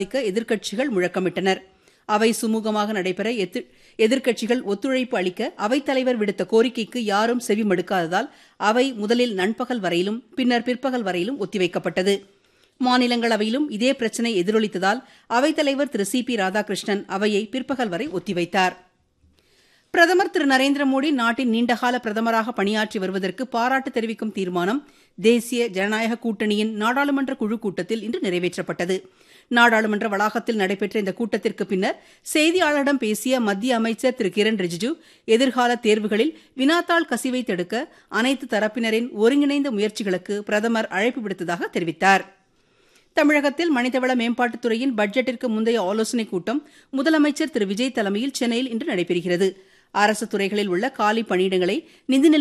விவாதிக்க எதிர்க்கட்சிகள் முழக்கமிட்டனர் அவை சுமூகமாக நடைபெற எத்து- எதிர்க்கட்சிகள் ஒத்துழைப்பு அளிக்க அவைத்தலைவர் விடுத்த கோரிக்கைக்கு யாரும் செவி மடுக்காததால் அவை முதலில் நண்பகல் வரையிலும் பின்னர் பிற்பகல் வரையிலும் ஒத்திவைக்கப்பட்டது மாநிலங்களவையிலும் இதே பிரச்சினை எதிரொலித்ததால் அவைத்தலைவர் திரு சி பி ராதாகிருஷ்ணன் அவையை பிற்பகல் வரை ஒத்திவைத்தார் பிரதமர் திரு நரேந்திர மோடி நாட்டின் நீண்டகால பிரதமராக பணியாற்றி வருவதற்கு பாராட்டு தெரிவிக்கும் தீர்மானம் தேசிய ஜனநாயக கூட்டணியின் நாடாளுமன்ற குழு கூட்டத்தில் இன்று நிறைவேற்றப்பட்டது நாடாளுமன்ற வளாகத்தில் நடைபெற்ற இந்த கூட்டத்திற்கு பின்னர் செய்தியாளர்களிடம் பேசிய மத்திய அமைச்சர் திரு கிரண் ரிஜிஜு எதிர்கால தேர்வுகளில் வினாத்தாள் கசிவை தடுக்க அனைத்து தரப்பினரின் ஒருங்கிணைந்த முயற்சிகளுக்கு பிரதமர் அழைப்பு விடுத்ததாக தெரிவித்தார் தமிழகத்தில் மனிதவள மேம்பாட்டுத் துறையின் பட்ஜெட்டிற்கு முந்தைய ஆலோசனைக் கூட்டம் முதலமைச்சர் திரு விஜய் தலைமையில் சென்னையில் இன்று நடைபெறுகிறது அரசு துறைகளில் உள்ள காலி பணியிடங்களை நிதிநிலை